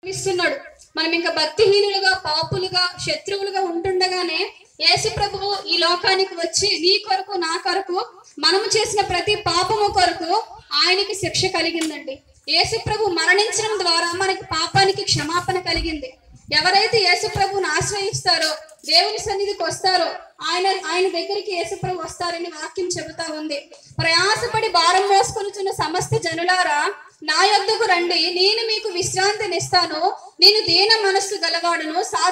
ఇస్తున్నాడు మనం ఇంకా భక్తిహీనులుగా పాపులుగా శత్రువులుగా ఉంటుండగానే యేసు ప్రభువు ఈ లోకానికి వచ్చి నీ కొరకు నా కొరకు మనము చేసిన ప్రతి పాపము కొరకు ఆయనకి శిక్ష కలిగిందండి యేసు ప్రభు మరణించడం ద్వారా మనకి పాపానికి క్షమాపణ కలిగింది ఎవరైతే యేసు ప్రభువుని ఆశ్రయిస్తారో దేవుని సన్నిధికి వస్తారో ఆయన ఆయన దగ్గరికి యేసు ప్రభు వస్తారని వాక్యం చెబుతా ఉంది ప్రయాసపడి భారం మోసుకొనుచున్న సమస్త జనులారా నా యొద్దకు రండి నేను మీకు విశ్రాంతినిస్తాను నేను దీన మనస్సు గలవాడును సా